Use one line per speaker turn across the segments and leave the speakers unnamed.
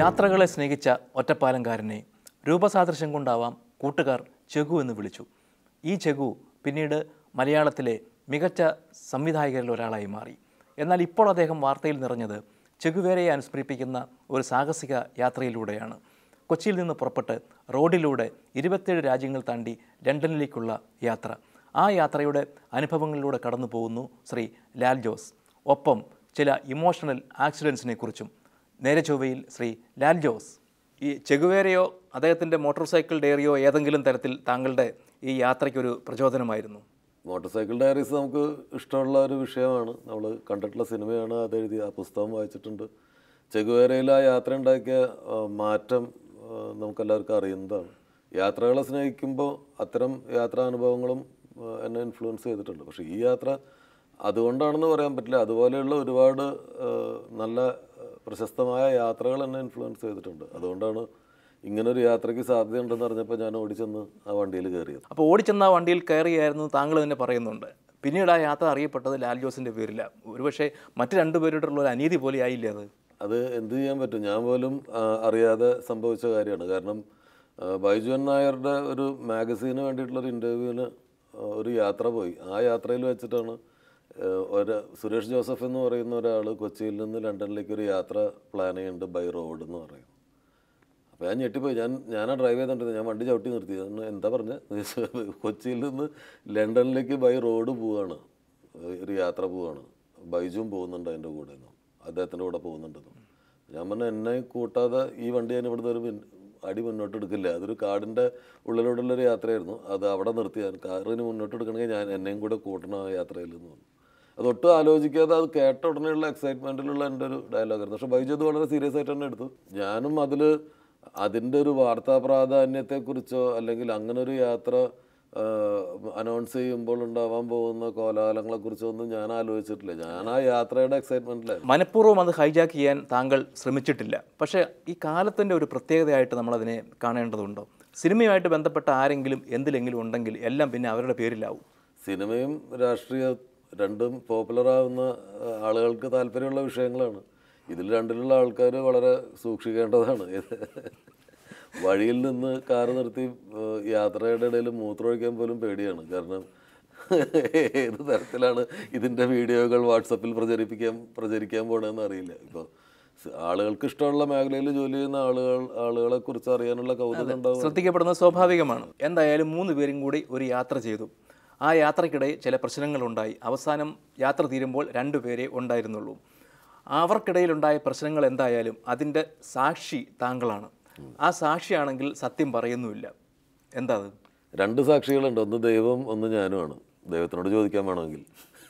യാത്രകളെ സ്നേഹിച്ച ഒറ്റപ്പാലംകാരനെ രൂപസാദൃശ്യം കൊണ്ടാവാം കൂട്ടുകാർ ചെഗു എന്ന് വിളിച്ചു ഈ ചെഗു പിന്നീട് മലയാളത്തിലെ മികച്ച സംവിധായകരിൽ ഒരാളായി മാറി എന്നാൽ ഇപ്പോൾ അദ്ദേഹം വാർത്തയിൽ നിറഞ്ഞത് ചെഗുവേരയെ അനുസ്മരിപ്പിക്കുന്ന ഒരു സാഹസിക യാത്രയിലൂടെയാണ് കൊച്ചിയിൽ നിന്ന് പുറപ്പെട്ട് റോഡിലൂടെ ഇരുപത്തേഴ് രാജ്യങ്ങൾ താണ്ടി ലണ്ടനിലേക്കുള്ള യാത്ര ആ യാത്രയുടെ അനുഭവങ്ങളിലൂടെ കടന്നു പോകുന്നു ശ്രീ ലാൽ ജോസ് ഒപ്പം ചില ഇമോഷണൽ ആക്സിഡൻസിനെ കുറിച്ചും നേരെ ചൊവ്വയിൽ ശ്രീ ലാൽ ജോസ് ഈ ചെഗുവേരയോ അദ്ദേഹത്തിൻ്റെ മോട്ടോർ സൈക്കിൾ ഡയറിയോ ഏതെങ്കിലും തരത്തിൽ താങ്കളുടെ ഈ യാത്രയ്ക്കൊരു പ്രചോദനമായിരുന്നു
മോട്ടോർ സൈക്കിൾ ഡയറീസ് നമുക്ക് ഇഷ്ടമുള്ള ഒരു വിഷയമാണ് നമ്മൾ കണ്ടിട്ടുള്ള സിനിമയാണ് അത് എഴുതി ആ പുസ്തകം വായിച്ചിട്ടുണ്ട് ചെഗുവേരയിൽ ആ യാത്ര ഉണ്ടാക്കിയ ആ, മാറ്റം ആ, നമുക്കെല്ലാവർക്കും അറിയുന്നതാണ് യാത്രകളെ സ്നേഹിക്കുമ്പോൾ അത്തരം യാത്രാനുഭവങ്ങളും ആ, എന്നെ ഇൻഫ്ലുവൻസ് ചെയ്തിട്ടുണ്ട് പക്ഷേ ഈ യാത്ര അതുകൊണ്ടാണെന്ന് പറയാൻ പറ്റില്ല അതുപോലെയുള്ള ഒരുപാട് ആ, നല്ല ആ, പ്രശസ്തമായ യാത്രകൾ എന്നെ ഇൻഫ്ലുവൻസ് ചെയ്തിട്ടുണ്ട് അതുകൊണ്ടാണ് ഇങ്ങനൊരു യാത്രയ്ക്ക് സാധ്യതയുണ്ടെന്ന് അറിഞ്ഞപ്പോൾ ഞാൻ ഓടിച്ചെന്ന് ആ വണ്ടിയിൽ കയറിയത്
അപ്പോൾ ഓടിച്ചെന്ന ആ വണ്ടിയിൽ കയറിയായിരുന്നു താങ്കൾ തന്നെ പറയുന്നുണ്ട് പിന്നീട് ആ യാത്ര അറിയപ്പെട്ടത് ലാൽ ജോസിൻ്റെ പേരിലാണ് ഒരുപക്ഷെ മറ്റ് രണ്ടുപേരോടുള്ള ഒരു അനീതി പോലെ ആയില്ലേ അത്
അത് എന്ത് ചെയ്യാൻ പറ്റും ഞാൻ പോലും ആ, അറിയാതെ സംഭവിച്ച കാര്യമാണ് കാരണം ആ, ബൈജുവൻ നായരുടെ ഒരു മാഗസീന് വേണ്ടിയിട്ടുള്ള ഒരു ഇൻ്റർവ്യൂവിന് ഒരു യാത്ര പോയി ആ യാത്രയിൽ വെച്ചിട്ടാണ് ആ, ഒരു സുരേഷ് ജോസഫ് എന്ന് പറയുന്ന ഒരാൾ കൊച്ചിയിൽ നിന്ന് ലണ്ടനിലേക്ക് ഒരു യാത്ര പ്ലാൻ ചെയ്യുന്നുണ്ട് ബൈ റോഡ് എന്ന് പറയും അപ്പോൾ ഞാൻ ഞെട്ടിപ്പോയി ഞാൻ ഞാനാ ഡ്രൈവ് ചെയ്തോണ്ടിരുന്നത് ഞാൻ വണ്ടി ചവിട്ടി നിർത്തി ഞാൻ എന്താ പറഞ്ഞത് കൊച്ചിയിൽ നിന്ന് ലണ്ടനിലേക്ക് ബൈ റോഡ് പോവാണ് ഒരു യാത്ര പോവാണ് ബൈജുവും പോകുന്നുണ്ട് അതിൻ്റെ കൂടെ നിന്നും അദ്ദേഹത്തിൻ്റെ കൂടെ പോകുന്നുണ്ടെന്നും ഞാൻ പറഞ്ഞു എന്നെ കൂട്ടാതെ ഈ വണ്ടി ഞാൻ ഇവിടുന്ന് ഒരു മിൻ- അടി മുന്നോട്ട് എടുക്കില്ല അതൊരു കാടിൻ്റെ ഉള്ളിലൂടെയുള്ളൊരു യാത്രയായിരുന്നു അത് അവിടെ നിർത്തി ഞാൻ കാറിന് മുന്നോട്ട് എടുക്കണമെങ്കിൽ ഞാൻ എന്നെയും കൂടെ കൂട്ടണം ആ യാത്രയിൽ എന്ന് പറഞ്ഞു അതൊട്ടും ആലോചിക്കാതെ അത് കേട്ട ഉടനെയുള്ള എക്സൈറ്റ്മെൻറ്റിലുള്ള എൻ്റെ ഒരു ഡയലോഗായിരുന്നു പക്ഷേ ബൈജു അത് വളരെ സീരിയസ് ആയിട്ട് തന്നെ എടുത്തു ഞാനും അതിൽ അതിൻ്റെ ഒരു വാർത്താ പ്രാധാന്യത്തെക്കുറിച്ചോ അല്ലെങ്കിൽ അങ്ങനെ ഒരു യാത്ര അനൗൺസ് ചെയ്യുമ്പോൾ ഉണ്ടാവാൻ പോകുന്ന കോലാഹലങ്ങളെക്കുറിച്ചോ ഒന്നും ഞാൻ ആലോചിച്ചിട്ടില്ല ഞാൻ ആ യാത്രയുടെ എക്സൈറ്റ്മെൻറ്റിലായിരുന്നു
മനഃപൂർവ്വം അത് ഹൈജാക്ക് ചെയ്യാൻ താങ്കൾ ശ്രമിച്ചിട്ടില്ല പക്ഷേ ഈ കാലത്തിൻ്റെ ഒരു പ്രത്യേകതയായിട്ട് നമ്മളതിനെ കാണേണ്ടതുണ്ടോ സിനിമയുമായിട്ട് ബന്ധപ്പെട്ട ആരെങ്കിലും എന്തിലെങ്കിലും ഉണ്ടെങ്കിൽ എല്ലാം പിന്നെ അവരുടെ പേരിലാവും
സിനിമയും രാഷ്ട്രീയ രണ്ടും പോപ്പുലറാവുന്ന ആ, ആളുകൾക്ക് താല്പര്യമുള്ള വിഷയങ്ങളാണ് ഇതിൽ രണ്ടിലുള്ള ആൾക്കാർ വളരെ സൂക്ഷിക്കേണ്ടതാണ് ഇത് വഴിയിൽ നിന്ന് കാറ് നിർത്തി ആ, യാത്രയുടെ ഇടയിൽ മൂത്രമൊഴിക്കാൻ പോലും പേടിയാണ് കാരണം ഏത് തരത്തിലാണ് ഇതിൻ്റെ വീഡിയോകൾ വാട്സപ്പിൽ പ്രചരിപ്പിക്കാൻ പ്രചരിക്കാൻ പോകണമെന്ന് അറിയില്ല ഇപ്പോൾ ആളുകൾക്ക് ഇഷ്ടമുള്ള മേഖലയിൽ ജോലി ചെയ്യുന്ന ആളുകൾ ആളുകളെ കുറിച്ച് അറിയാനുള്ള കൗതുകം ഉണ്ടാവും
ശ്രദ്ധിക്കപ്പെടുന്നത് സ്വാഭാവികമാണ് എന്തായാലും മൂന്ന് പേരും കൂടി ഒരു യാത്ര ചെയ്തു ആ യാത്രക്കിടെ ചില പ്രശ്നങ്ങളുണ്ടായി അവസാനം യാത്ര തീരുമ്പോൾ രണ്ടുപേരെ ഉണ്ടായിരുന്നുള്ളൂ അവർക്കിടയിലുണ്ടായ പ്രശ്നങ്ങൾ എന്തായാലും അതിൻ്റെ സാക്ഷി താങ്കളാണ് ആ സാക്ഷിയാണെങ്കിൽ സത്യം പറയുന്നുമില്ല എന്താ അത്
രണ്ട് സാക്ഷികളുണ്ട് ഒന്ന് ദൈവം ഒന്ന് ഞാനുമാണ് ദൈവത്തിനോട് ചോദിക്കാൻ വേണമെങ്കിൽ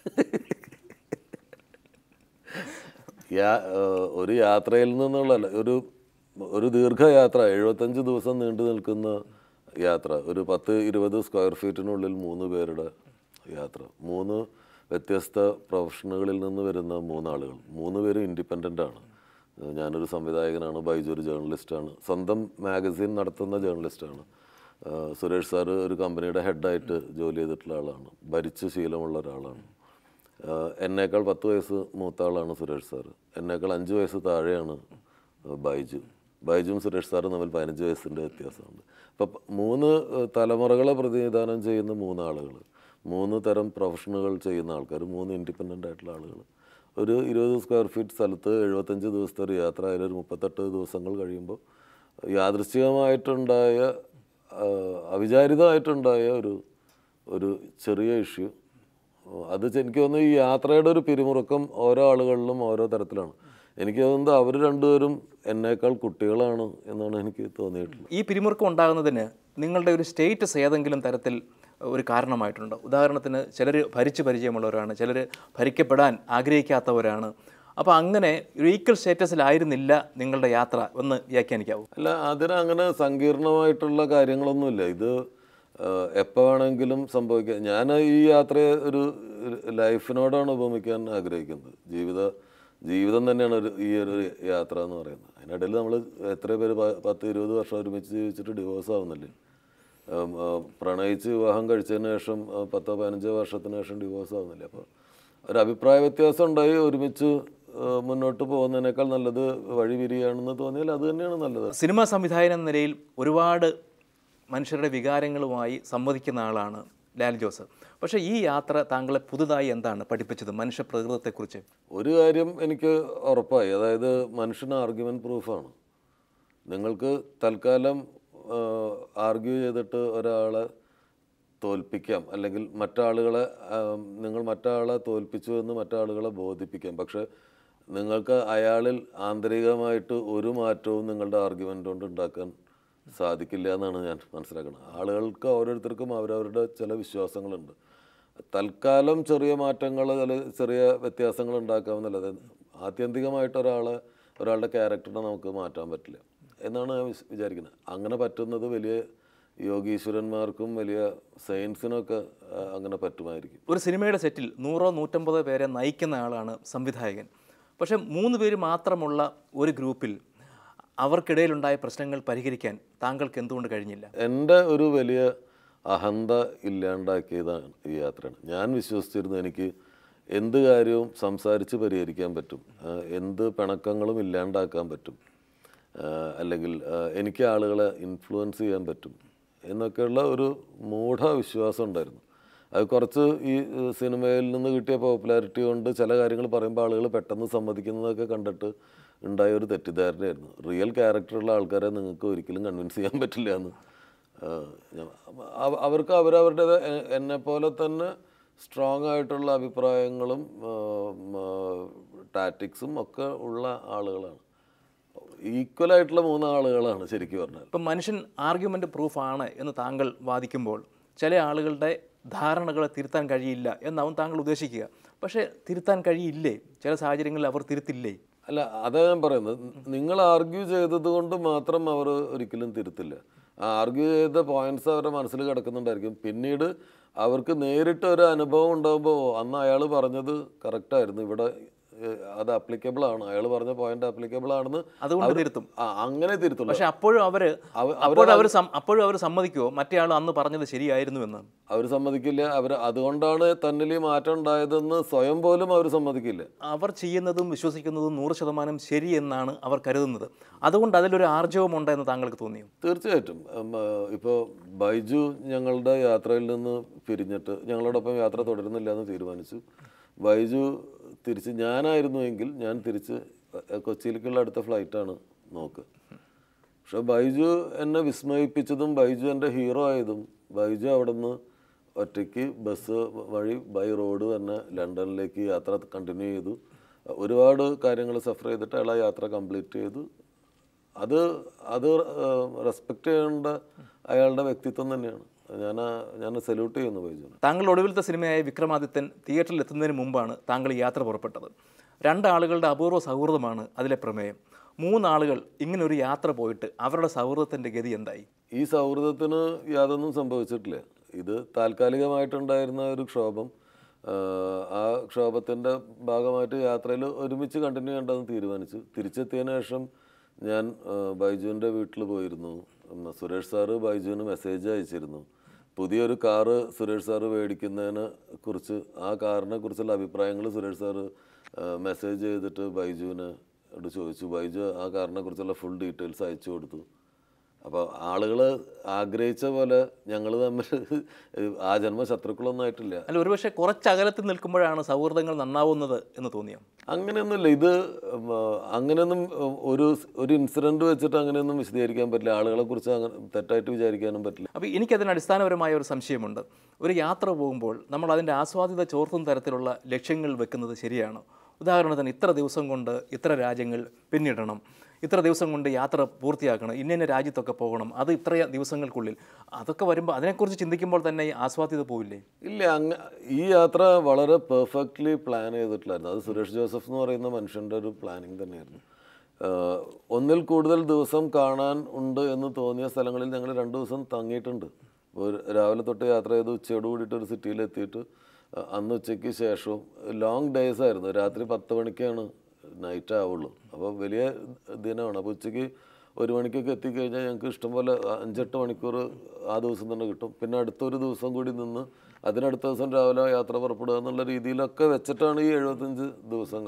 യാ- ഏഹ് ഒരു യാത്രയിൽ നിന്നുള്ള ഒരു ഒരു ദീർഘയാത്ര എഴുപത്തഞ്ച് ദിവസം നീണ്ടു നിൽക്കുന്ന യാത്ര ഒരു പത്ത് ഇരുപത് സ്ക്വയർ ഫീറ്റിനുള്ളിൽ മൂന്ന് പേരുടെ യാത്ര മൂന്ന് വ്യത്യസ്ത പ്രൊഫഷനുകളിൽ നിന്ന് വരുന്ന മൂന്നാളുകൾ മൂന്ന് പേരും ഇൻഡിപെൻഡൻ്റ് ആണ് ഏഹ് ഞാനൊരു സംവിധായകനാണ് ബൈജു ഒരു ജേർണലിസ്റ്റാണ് സ്വന്തം മാഗസിൻ നടത്തുന്ന ജേർണലിസ്റ്റാണ് ഏഹ് സുരേഷ് സാറ് ഒരു കമ്പനിയുടെ ഹെഡായിട്ട് ജോലി ചെയ്തിട്ടുള്ള ആളാണ് ഭരിച്ച് ശീലമുള്ള ഒരാളാണ് ആഹ് എന്നേക്കാൾ പത്ത് വയസ്സ് മൂത്ത ആളാണ് സുരേഷ് സാറ് എന്നേക്കാൾ അഞ്ച് വയസ്സ് താഴെയാണ് ആഹ് ബൈജു ബൈജുവും സുരേഷ് സാറും തമ്മിൽ പതിനഞ്ച് വയസ്സിൻ്റെ വ്യത്യാസമുണ്ട് അപ്പം മൂന്ന് ആഹ് തലമുറകളെ പ്രതിനിധാനം ചെയ്യുന്ന മൂന്ന് ആളുകൾ മൂന്ന് തരം പ്രൊഫഷനുകൾ ചെയ്യുന്ന ആൾക്കാർ മൂന്ന് ഇൻഡിപെൻഡൻ്റ് ആയിട്ടുള്ള ആളുകൾ ഒരു ഇരുപത് സ്ക്വയർ ഫീറ്റ് സ്ഥലത്ത് എഴുപത്തഞ്ച് ദിവസത്തെ ഒരു യാത്ര അതിലൊരു മുപ്പത്തെട്ട് ദിവസങ്ങൾ കഴിയുമ്പോൾ യാദൃശ്ചികമായിട്ടുണ്ടായ ആഹ് അവിചാരിതമായിട്ടുണ്ടായ ഒരു ഒരു ചെറിയ ഇഷ്യൂ അത് ചെ- എനിക്ക് തോന്നുന്നു ഈ യാത്രയുടെ ഒരു പിരിമുറുക്കം ഓരോ ആളുകളിലും ഓരോ തരത്തിലാണ് എനിക്ക് തോന്നുന്നത് അവർ രണ്ടുപേരും എന്നേക്കാൾ കുട്ടികളാണ് എന്നാണ് എനിക്ക് തോന്നിയിട്ടുള്ളത്
ഈ പിരിമുറുക്കം ഉണ്ടാകുന്നതിന് നിങ്ങളുടെ ഒരു സ്റ്റേറ്റസ് ഏതെങ്കിലും തരത്തിൽ ഒരു കാരണമായിട്ടുണ്ടോ ഉദാഹരണത്തിന് ചിലർ ഭരിച്ച് പരിചയമുള്ളവരാണ് ചിലർ ഭരിക്കപ്പെടാൻ ആഗ്രഹിക്കാത്തവരാണ് അപ്പോൾ അങ്ങനെ ഒരു ഈക്വൽ സ്റ്റേറ്റസിലായിരുന്നില്ല നിങ്ങളുടെ യാത്ര ഒന്ന് വ്യാഖ്യാനിക്കാവൂ
അല്ല അതിന് അങ്ങനെ സങ്കീർണമായിട്ടുള്ള കാര്യങ്ങളൊന്നുമില്ല ഇത് എപ്പോൾ വേണമെങ്കിലും സംഭവിക്കാം ഞാൻ ഈ യാത്രയെ ഒരു ലൈഫിനോടാണ് ഉപമിക്കാൻ ആഗ്രഹിക്കുന്നത് ജീവിത ജീവിതം തന്നെയാണ് ഒരു ഈ ഒരു യാത്ര എന്ന് പറയുന്നത് അതിനിടയിൽ നമ്മൾ എത്ര പേര് പ- പത്ത് ഇരുപത് വർഷം ഒരുമിച്ച് ജീവിച്ചിട്ട് ഡിവോഴ്സ് ആവുന്നില്ലേ ഉം, ആ, പ്രണയിച്ച് വിവാഹം കഴിച്ചതിന് ശേഷം ആ, പത്തോ പതിനഞ്ചോ വർഷത്തിന് ശേഷം ഡിവോഴ്സ് ആവുന്നില്ല അപ്പോൾ ഒരു അഭിപ്രായ വ്യത്യാസം ഉണ്ടായി ഒരുമിച്ച് ഏഹ്, മുന്നോട്ട് പോകുന്നതിനേക്കാൾ നല്ലത് വഴി വിരിയാണെന്ന് തോന്നിയാൽ അത് തന്നെയാണ് നല്ലത്
സിനിമാ സംവിധായകൻ എന്ന നിലയിൽ ഒരുപാട് മനുഷ്യരുടെ വികാരങ്ങളുമായി സംവദിക്കുന്ന ആളാണ് ലാൽ ജോസ് പക്ഷേ ഈ യാത്ര താങ്കളെ പുതുതായി എന്താണ് പഠിപ്പിച്ചത് മനുഷ്യ പ്രകൃതത്തെക്കുറിച്ച്
ഒരു കാര്യം എനിക്ക് ഉറപ്പായി അതായത് മനുഷ്യന് ആർഗ്യുമെൻറ്റ് പ്രൂഫാണ് നിങ്ങൾക്ക് തൽക്കാലം ആർഗ്യൂ ചെയ്തിട്ട് ഒരാളെ തോൽപ്പിക്കാം അല്ലെങ്കിൽ മറ്റാളുകളെ ആം, നിങ്ങൾ മറ്റാളെ തോൽപ്പിച്ചു എന്ന് മറ്റാളുകളെ ബോധിപ്പിക്കാം പക്ഷെ നിങ്ങൾക്ക് അയാളിൽ ആന്തരികമായിട്ട് ഒരു മാറ്റവും നിങ്ങളുടെ ആർഗ്യുമെൻ്റ് കൊണ്ട് ഉണ്ടാക്കാൻ സാധിക്കില്ല എന്നാണ് ഞാൻ മനസ്സിലാക്കുന്നത് ആളുകൾക്ക് ഓരോരുത്തർക്കും അവരവരുടെ ചില വിശ്വാസങ്ങളുണ്ട് തൽക്കാലം ചെറിയ മാറ്റങ്ങൾ അല്ലെങ്കിൽ ചെറിയ വ്യത്യാസങ്ങൾ ഉണ്ടാക്കാമെന്നല്ലാതെ ആത്യന്തികമായിട്ട് ഒരാളെ ഒരാളുടെ ക്യാരക്ടറിനെ നമുക്ക് മാറ്റാൻ പറ്റില്ല എന്നാണ് ഞാൻ വിസ്- വിചാരിക്കുന്നത് അങ്ങനെ പറ്റുന്നത് വലിയ യോഗീശ്വരന്മാർക്കും വലിയ സയൻസിനൊക്കെ ആ, അങ്ങനെ പറ്റുമായിരിക്കും
ഒരു സിനിമയുടെ സെറ്റിൽ നൂറോ നൂറ്റമ്പതോ പേരെ നയിക്കുന്ന ആളാണ് സംവിധായകൻ പക്ഷേ മൂന്ന് പേര് മാത്രമുള്ള ഒരു ഗ്രൂപ്പിൽ അവർക്കിടയിലുണ്ടായ പ്രശ്നങ്ങൾ പരിഹരിക്കാൻ താങ്കൾക്ക് എന്തുകൊണ്ട് കഴിഞ്ഞില്ല
എൻ്റെ ഒരു വലിയ അഹന്ത ഇല്ലാണ്ടാക്കിയതാണ് ഈ യാത്രയാണ് ഞാൻ വിശ്വസിച്ചിരുന്നു എനിക്ക് എന്ത് കാര്യവും സംസാരിച്ച് പരിഹരിക്കാൻ പറ്റും ആ, എന്ത് പിണക്കങ്ങളും ഇല്ലാണ്ടാക്കാൻ പറ്റും ആ, അല്ലെങ്കിൽ ആ, എനിക്ക് ആളുകളെ ഇൻഫ്ലുവൻസ് ചെയ്യാൻ പറ്റും എന്നൊക്കെയുള്ള ഒരു മൂഢ വിശ്വാസം ഉണ്ടായിരുന്നു അത് കുറച്ച് ഈ ഏഹ്, സിനിമയിൽ നിന്ന് കിട്ടിയ പോപ്പുലാരിറ്റി കൊണ്ട് ചില കാര്യങ്ങൾ പറയുമ്പോൾ ആളുകൾ പെട്ടെന്ന് സമ്മതിക്കുന്നതൊക്കെ കണ്ടിട്ട് ഉണ്ടായ ഒരു തെറ്റിദ്ധാരണയായിരുന്നു റിയൽ ക്യാരക്ടറുള്ള ആൾക്കാരെ നിങ്ങൾക്ക് ഒരിക്കലും കൺവിൻസ് ചെയ്യാൻ പറ്റില്ല എന്ന് ആഹ് ഞാൻ- അവ- അവർക്ക് അവരവരുടെ എന്നെ പോലെ തന്നെ സ്ട്രോങ് ആയിട്ടുള്ള അഭിപ്രായങ്ങളും ടാറ്റിക്സും ഒക്കെ ഉള്ള ആളുകളാണ് ഈക്വൽ ആയിട്ടുള്ള മൂന്ന് ആളുകളാണ് ശരിക്കും പറഞ്ഞാൽ
ഇപ്പം മനുഷ്യൻ ആർഗ്യുമെൻ്റ് പ്രൂഫാണ് എന്ന് താങ്കൾ വാദിക്കുമ്പോൾ ചില ആളുകളുടെ ധാരണകളെ തിരുത്താൻ കഴിയില്ല എന്നാവും താങ്കൾ ഉദ്ദേശിക്കുക പക്ഷേ തിരുത്താൻ കഴിയില്ലേ ചില സാഹചര്യങ്ങളിൽ അവർ തിരുത്തില്ലേ
അല്ല അതാ ഞാൻ പറയുന്നത് നിങ്ങൾ ആർഗ്യൂ ചെയ്തത് കൊണ്ട് മാത്രം അവർ ഒരിക്കലും തിരുത്തില്ല ആ ആർഗ്യൂ ചെയ്ത പോയിന്റ്സ് അവരുടെ മനസ്സിൽ കിടക്കുന്നുണ്ടായിരിക്കും പിന്നീട് അവർക്ക് നേരിട്ട് ഒരു അനുഭവം ഉണ്ടാകുമ്പോൾ അന്ന് അയാൾ പറഞ്ഞത് കറക്റ്റായിരുന്നു ഇവിടെ ഏഹ്, അത് അപ്ലിക്കബിൾ ആണ് അയാൾ പറഞ്ഞ പോയിന്റ് അപ്ലിക്കബിൾ ആണെന്ന്
അതുകൊണ്ട്
അവര്
തിരുത്തും
ആ, അങ്ങനെ തിരുത്തുള്ളൂ
പക്ഷെ അപ്പോഴും അവർ
അവ-
അപ്പോഴും അവർ അപ്പോഴും അവർ സമ്മതിക്കുമോ മറ്റേ ആൾ അന്ന് പറഞ്ഞത് ശരിയായിരുന്നു എന്ന്
അവർ സമ്മതിക്കില്ല അവർ അതുകൊണ്ടാണ് തന്നിൽ ഈ മാറ്റം ഉണ്ടായതെന്ന് സ്വയം പോലും അവർ സമ്മതിക്കില്ല
അവർ ചെയ്യുന്നതും വിശ്വസിക്കുന്നതും നൂറ് ശതമാനം ശരി എന്നാണ് അവർ കരുതുന്നത് അതുകൊണ്ട് അതിലൊരു ആർജവമുണ്ട് എന്ന് താങ്കൾക്ക് തോന്നിയോ
തീർച്ചയായിട്ടും ഇപ്പോൾ ബൈജു ഞങ്ങളുടെ യാത്രയിൽ നിന്ന് പിരിഞ്ഞിട്ട് ഞങ്ങളോടൊപ്പം യാത്ര തുടരുന്നില്ല എന്ന് തീരുമാനിച്ചു ബൈജു തിരിച്ച് ഞാനായിരുന്നു എങ്കിൽ ഞാൻ തിരിച്ച് അഹ് കൊച്ചിയിലേക്കുള്ള അടുത്ത ഫ്ലൈറ്റാണ് നോക്ക് പക്ഷെ ബൈജു എന്നെ വിസ്മയിപ്പിച്ചതും ബൈജു എൻ്റെ ഹീറോ ആയതും ബൈജു അവിടെ നിന്ന് ഒറ്റയ്ക്ക് ബസ് വഴി ബൈ റോഡ് തന്നെ ലണ്ടനിലേക്ക് യാത്ര കണ്ടിന്യൂ ചെയ്തു ഒരുപാട് കാര്യങ്ങൾ സഫർ ചെയ്തിട്ട് അയാൾ ആ യാത്ര കംപ്ലീറ്റ് ചെയ്തു അത് അത് റെസ്പെക്റ്റ് ചെയ്യേണ്ട അയാളുടെ വ്യക്തിത്വം തന്നെയാണ് ഞാൻ ഞാൻ സല്യൂട്ട് ചെയ്യുന്നു ബൈജുവിനെ
താങ്കൾ ഒടുവിലത്തെ സിനിമയായ വിക്രമാദിത്യൻ തിയേറ്ററിൽ എത്തുന്നതിന് മുമ്പാണ് താങ്കൾ ഈ യാത്ര പുറപ്പെട്ടത് രണ്ടാളുകളുടെ അപൂർവ സൗഹൃദമാണ് അതിലെ പ്രമേയം മൂന്നാളുകൾ ഇങ്ങനെ ഒരു യാത്ര പോയിട്ട് അവരുടെ സൗഹൃദത്തിൻ്റെ ഗതി എന്തായി
ഈ സൗഹൃദത്തിന് യാതൊന്നും സംഭവിച്ചിട്ടില്ല ഇത് താൽക്കാലികമായിട്ടുണ്ടായിരുന്ന ഒരു ക്ഷോഭം ആ, ആ ക്ഷോഭത്തിൻ്റെ ഭാഗമായിട്ട് യാത്രയിൽ ഒരുമിച്ച് കണ്ടിന്യൂ ചെയ്യേണ്ടതെന്ന് തീരുമാനിച്ചു തിരിച്ചെത്തിയതിന് ശേഷം ഞാൻ ആ, ബൈജുവിൻ്റെ വീട്ടിൽ പോയിരുന്നു ഉം, സുരേഷ് സാറ് ബൈജുവിന് മെസ്സേജ് അയച്ചിരുന്നു പുതിയൊരു കാറ് സുരേഷ് സാറ് മേടിക്കുന്നതിനെ കുറിച്ച് ആ കാറിനെ കുറിച്ചുള്ള അഭിപ്രായങ്ങൾ സുരേഷ് സാറ് മെസ്സേജ് ചെയ്തിട്ട് ബൈജുവിനെ ോട് ചോദിച്ചു ബൈജു ആ കാറിനെ കുറിച്ചുള്ള ഫുൾ ഡീറ്റെയിൽസ് അയച്ചു കൊടുത്തു അപ്പോൾ ആളുകൾ ആഗ്രഹിച്ച പോലെ ഞങ്ങൾ തമ്മിൽ ആ ജന്മ ശത്രുക്കളൊന്നും ആയിട്ടില്ല
അല്ല ഒരുപക്ഷെ കുറച്ച് അകലത്തിൽ നിൽക്കുമ്പോഴാണ് സൗഹൃദങ്ങൾ നന്നാവുന്നത് എന്ന് തോന്നിയോ
അങ്ങനെയൊന്നുമില്ല ഇത് ഉം, ആ, അങ്ങനെയൊന്നും ഉം, ഒരു ഒരു ഇൻസിഡന്റ് വെച്ചിട്ട് അങ്ങനെയൊന്നും വിശദീകരിക്കാൻ പറ്റില്ല ആളുകളെ കുറിച്ച് അങ്ങനെ തെറ്റായിട്ട് വിചാരിക്കാനും പറ്റില്ല
അപ്പോൾ എനിക്കതിന് അടിസ്ഥാനപരമായ ഒരു സംശയമുണ്ട് ഒരു യാത്ര പോകുമ്പോൾ നമ്മൾ അതിൻ്റെ ആസ്വാദിത ചോർത്തും തരത്തിലുള്ള ലക്ഷ്യങ്ങൾ വെക്കുന്നത് ശരിയാണോ ഉദാഹരണത്തിന് ഇത്ര ദിവസം കൊണ്ട് ഇത്ര രാജ്യങ്ങൾ പിന്നിടണം ഇത്ര ദിവസം കൊണ്ട് യാത്ര പൂർത്തിയാക്കണം ഇന്ന ഇന്ന രാജ്യത്തൊക്കെ പോകണം അത് ഇത്ര ദിവസങ്ങൾക്കുള്ളിൽ അതൊക്കെ വരുമ്പോൾ അതിനെക്കുറിച്ച് ചിന്തിക്കുമ്പോൾ തന്നെ ഈ ആസ്വാദ്യത പോവില്ലേ
ഇല്ല അങ്ങ ഈ യാത്ര വളരെ പെർഫെക്റ്റ്ലി പ്ലാൻ ചെയ്തിട്ടില്ലായിരുന്നു അത് സുരേഷ് ജോസഫ് എന്ന് പറയുന്ന മനുഷ്യൻ്റെ ഒരു പ്ലാനിങ് തന്നെയായിരുന്നു ആഹ് ഒന്നിൽ കൂടുതൽ ദിവസം കാണാൻ ഉണ്ട് എന്ന് തോന്നിയ സ്ഥലങ്ങളിൽ ഞങ്ങൾ രണ്ട് ദിവസം തങ്ങിയിട്ടുണ്ട് ഒരു രാവിലെ തൊട്ട് യാത്ര ചെയ്ത് ഉച്ചയോട് കൂടിയിട്ട് ഒരു സിറ്റിയിൽ എത്തിയിട്ട് അഹ് അന്ന് ഉച്ചയ്ക്ക് ശേഷവും ലോങ് ഡേയ്സ് ആയിരുന്നു രാത്രി പത്ത് മണിക്കാണ് നൈറ്റ് ആവുള്ളൂ അപ്പോൾ വലിയ ദിനമാണ് അപ്പോൾ ഉച്ചയ്ക്ക് ഒരു മണിക്കൊക്കെ എത്തിക്കഴിഞ്ഞാൽ ഞങ്ങൾക്ക് ഇഷ്ടംപോലെ അഞ്ചെട്ട് മണിക്കൂർ ആ ദിവസം തന്നെ കിട്ടും പിന്നെ അടുത്തൊരു ദിവസം കൂടി നിന്ന് അതിനടുത്ത ദിവസം രാവിലെ യാത്ര പുറപ്പെടുക എന്നുള്ള രീതിയിലൊക്കെ വെച്ചിട്ടാണ് ഈ എഴുപത്തഞ്ച് ദിവസങ്ങൾ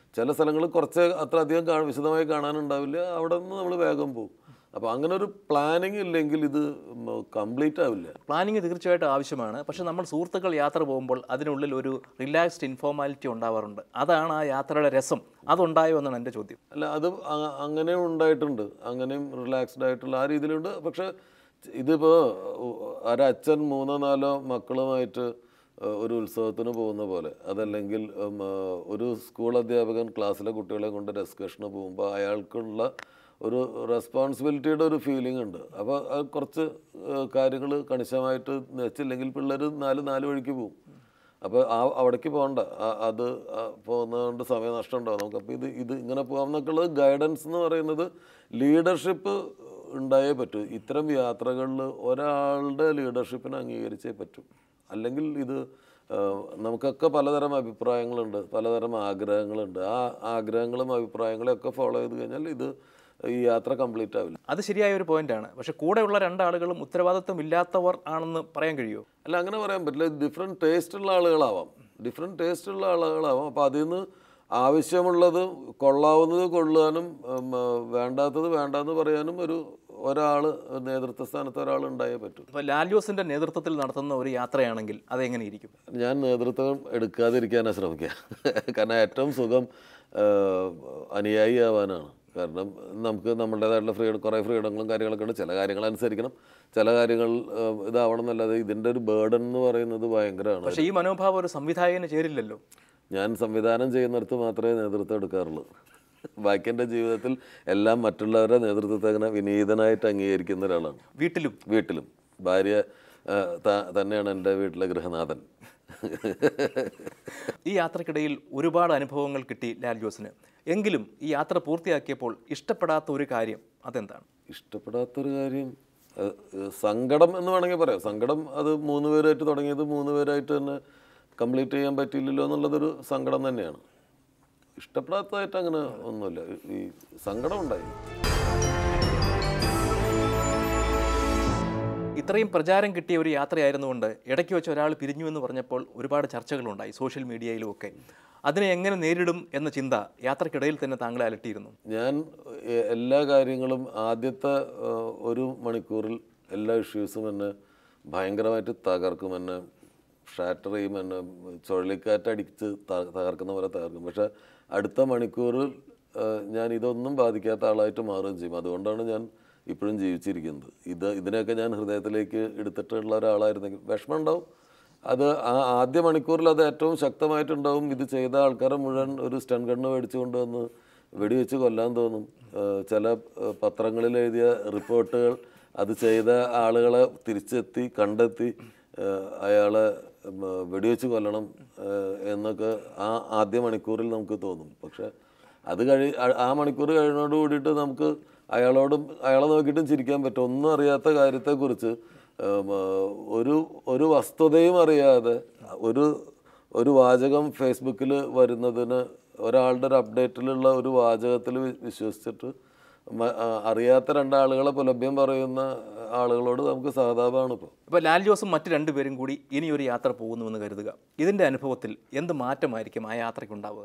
ചില സ്ഥലങ്ങൾ കുറച്ച് അത്ര അധികം കാണ വിശദമായി കാണാനുണ്ടാവില്ല അവിടെ നിന്ന് നമ്മൾ വേഗം പോകും അപ്പോൾ അങ്ങനെ ഒരു പ്ലാനിങ് ഇല്ലെങ്കിൽ ഇത് കംപ്ലീറ്റ് ആവില്ല
പ്ലാനിങ് തീർച്ചയായിട്ടും ആവശ്യമാണ് പക്ഷെ നമ്മൾ സുഹൃത്തുക്കൾ യാത്ര പോകുമ്പോൾ അതിനുള്ളിൽ ഒരു റിലാക്സ്ഡ് ഇൻഫോർമാലിറ്റി ഉണ്ടാവാറുണ്ട് അതാണ് ആ യാത്രയുടെ രസം അതുണ്ടായോ എന്നാണ് എൻ്റെ ചോദ്യം
അല്ല അത് അ- അങ്ങനെയും ഉണ്ടായിട്ടുണ്ട് അങ്ങനെയും റിലാക്സ്ഡ് ആയിട്ടുള്ള ആ രീതിയിലുണ്ട് പക്ഷെ ഇതിപ്പോൾ ഒരച്ഛൻ മൂന്നോ നാലോ മക്കളുമായിട്ട് ഏഹ്, ഒരു ഉത്സവത്തിന് പോകുന്ന പോലെ അതല്ലെങ്കിൽ ഉം, ഏഹ്, ഒരു സ്കൂൾ അധ്യാപകൻ ക്ലാസ്സിലെ കുട്ടികളെ കൊണ്ട് ഒരു എക്സ്കർഷന് പോകുമ്പോൾ അയാൾക്കുള്ള ഒരു റെസ്പോൺസിബിലിറ്റിയുടെ ഒരു ഫീലിംഗ് ഉണ്ട് അപ്പോൾ അത് കുറച്ച് കാര്യങ്ങൾ കണിശമായിട്ട് വെച്ചില്ലെങ്കിൽ പിള്ളേർ നാല് നാല് വഴിക്ക് പോകും അപ്പോൾ ആ അവിടേക്ക് പോകണ്ട ആ- അത് ആ പോകുന്നതുകൊണ്ട് സമയനഷ്ടം ഉണ്ടാവും നമുക്ക് അപ്പോൾ ഇത് ഇത് ഇങ്ങനെ പോകാം എന്നൊക്കെയുള്ളത് ഗൈഡൻസ് എന്ന് പറയുന്നത് ലീഡർഷിപ്പ് ഉണ്ടായേ പറ്റൂ ഇത്തരം യാത്രകളിൽ ഒരാളുടെ ലീഡർഷിപ്പിനെ അംഗീകരിച്ചേ പറ്റൂ അല്ലെങ്കിൽ ഇത് ആ, നമുക്കൊക്കെ പലതരം അഭിപ്രായങ്ങളുണ്ട് പലതരം ആഗ്രഹങ്ങളുണ്ട് ആ ആഗ്രഹങ്ങളും അഭിപ്രായങ്ങളും ഒക്കെ ഫോളോ ചെയ്ത് കഴിഞ്ഞാൽ ഇത് ഈ യാത്ര കംപ്ലീറ്റ് ആവില്ല
അത് ശരിയായ ഒരു പോയിന്റാണ് പക്ഷെ കൂടെയുള്ള രണ്ടാളുകളും ഉത്തരവാദിത്വം ഇല്ലാത്തവർ ആണെന്ന് പറയാൻ കഴിയുമോ
അല്ല അങ്ങനെ പറയാൻ പറ്റില്ല ഡിഫറെൻറ്റ് ടേസ്റ്റ് ഉള്ള ആളുകളാവാം ഡിഫറെൻറ്റ് ടേസ്റ്റ് ഉള്ള ആളുകളാവാം അപ്പോൾ അതിൽ നിന്ന് ആവശ്യമുള്ളത് കൊള്ളാവുന്നത് കൊള്ളാനും ഉം, ആ, വേണ്ടാത്തത് വേണ്ടാന്ന് പറയാനും ഒരു ഒരാൾ നേതൃത്വ സ്ഥാനത്ത് ഒരാൾ ഉണ്ടായേ പറ്റൂ
ഇപ്പോൾ ലാൽയോസിന്റെ നേതൃത്വത്തിൽ നടത്തുന്ന ഒരു യാത്രയാണെങ്കിൽ അതെങ്ങനെ ഇരിക്കും
ഞാൻ നേതൃത്വം എടുക്കാതിരിക്കാനാണ് ശ്രമിക്കുക കാരണം ഏറ്റവും സുഖം ആ, അനുയായി ആവാനാണ് കാരണം നമുക്ക് നമ്മുടേതായിട്ടുള്ള ഫ്രീഡം കുറേ ഫ്രീഡങ്ങളും കാര്യങ്ങളൊക്കെ ഉണ്ട് ചില കാര്യങ്ങൾ അനുസരിക്കണം ചില കാര്യങ്ങൾ ആ, ഇതാവണം എന്നല്ലാതെ ഇതിൻ്റെ ഒരു ബേർഡൻ എന്ന് പറയുന്നത് ഭയങ്കരമാണ്
പക്ഷേ ഈ മനോഭാവം ഒരു സംവിധായകന് ചേരില്ലല്ലോ
ഞാൻ സംവിധാനം ചെയ്യുന്നിടത്ത് മാത്രമേ നേതൃത്വം എടുക്കാറുള്ളൂ ബാക്കി എൻ്റെ ജീവിതത്തിൽ എല്ലാം മറ്റുള്ളവരുടെ നേതൃത്വത്തെ അങ്ങനെ വിനീതനായിട്ട് അംഗീകരിക്കുന്ന ഒരാളാണ്
വീട്ടിലും
വീട്ടിലും ഭാര്യ ആ, ത- തന്നെയാണ് എൻ്റെ വീട്ടിലെ ഗൃഹനാഥൻ
ഈ യാത്രക്കിടയിൽ ഒരുപാട് അനുഭവങ്ങൾ കിട്ടി ലാൽ ജോസിന് എങ്കിലും ഈ യാത്ര പൂർത്തിയാക്കിയപ്പോൾ ഇഷ്ടപ്പെടാത്ത ഒരു കാര്യം അതെന്താണ്
ഇഷ്ടപ്പെടാത്തൊരു കാര്യം അത് സങ്കടം എന്ന് വേണമെങ്കിൽ പറയാം സങ്കടം അത് മൂന്ന് പേരായിട്ട് തുടങ്ങിയത് മൂന്ന് പേരായിട്ട് തന്നെ കംപ്ലീറ്റ് ചെയ്യാൻ പറ്റിയില്ലല്ലോ എന്നുള്ളതൊരു സങ്കടം തന്നെയാണ് ഇഷ്ടപ്പെടാത്തതായിട്ട് അങ്ങനെ ഒന്നുമില്ല ഈ സങ്കടം ഉണ്ടായി
ഇത്രയും പ്രചാരം കിട്ടിയ ഒരു യാത്രയായിരുന്നുകൊണ്ട് ഇടയ്ക്ക് വെച്ച് ഒരാൾ പിരിഞ്ഞു എന്ന് പറഞ്ഞപ്പോൾ ഒരുപാട് ചർച്ചകളുണ്ടായി സോഷ്യൽ മീഡിയയിലും ഒക്കെ അതിനെ എങ്ങനെ നേരിടും എന്ന ചിന്ത യാത്രക്കിടയിൽ തന്നെ താങ്കളെ അലട്ടിയിരുന്നു
ഞാൻ എ- എല്ലാ കാര്യങ്ങളും ആദ്യത്തെ ആ, ഒരു മണിക്കൂറിൽ എല്ലാ ഇഷ്യൂസും എന്നെ ഭയങ്കരമായിട്ട് തകർക്കും എന്നെ ഷാറ്റർ ചെയ്യും എന്നെ ചുഴലിക്കാറ്റടിച്ച് ത- തകർക്കുന്ന പോലെ തകർക്കും പക്ഷെ അടുത്ത മണിക്കൂറിൽ ആ, ഞാൻ ഇതൊന്നും ബാധിക്കാത്ത ആളായിട്ട് മാറുകയും ചെയ്യും അതുകൊണ്ടാണ് ഞാൻ ഇപ്പോഴും ജീവിച്ചിരിക്കുന്നത് ഇത് ഇതിനെയൊക്കെ ഞാൻ ഹൃദയത്തിലേക്ക് എടുത്തിട്ടുള്ള ഒരാളായിരുന്നെങ്കിൽ വിഷമം ഉണ്ടാവും അത് ആ ആദ്യ മണിക്കൂറിൽ അത് ഏറ്റവും ശക്തമായിട്ടുണ്ടാവും ഇത് ചെയ്ത ആൾക്കാരെ മുഴുവൻ ഒരു സ്റ്റൺ ഗണ്ണ് മേടിച്ചു കൊണ്ടുവന്ന് വെടിവെച്ച് കൊല്ലാൻ തോന്നും ഏഹ് ചില ഏഹ് പത്രങ്ങളിൽ എഴുതിയ റിപ്പോർട്ടുകൾ അത് ചെയ്ത ആളുകളെ തിരിച്ചെത്തി കണ്ടെത്തി ഏഹ് അയാളെ ഉം, വെടിവെച്ച് കൊല്ലണം ഏഹ് എന്നൊക്കെ ആ ആദ്യ മണിക്കൂറിൽ നമുക്ക് തോന്നും പക്ഷെ അത് കഴി ആ- ആ മണിക്കൂർ കഴിയുന്നതോട് കൂടിയിട്ട് നമുക്ക് അയാളോടും അയാളെ നോക്കിയിട്ടും ചിരിക്കാൻ പറ്റും ഒന്നും അറിയാത്ത കാര്യത്തെക്കുറിച്ച് ഉം, ആ, ഒരു ഒരു വസ്തുതയും അറിയാതെ ഒരു ഒരു വാചകം ഫേസ്ബുക്കിൽ വരുന്നതിന് ഒരാളുടെ ഒരു അപ്ഡേറ്റിലുള്ള ഒരു വാചകത്തിൽ വിശ്വസിച്ചിട്ട് മ- ആ, അറിയാത്ത രണ്ടാളുകളെ പുലഭ്യം പറയുന്ന ആളുകളോട് നമുക്ക് സഹതാപമാണ് ഇപ്പോൾ
ഇപ്പോൾ ലാൽ ജോസും മറ്റു രണ്ടുപേരും കൂടി ഇനി ഒരു യാത്ര പോകുന്നുവെന്ന് കരുതുക ഇതിൻ്റെ അനുഭവത്തിൽ എന്ത് മാറ്റമായിരിക്കും ആ യാത്രയ്ക്ക് ഉണ്ടാവുക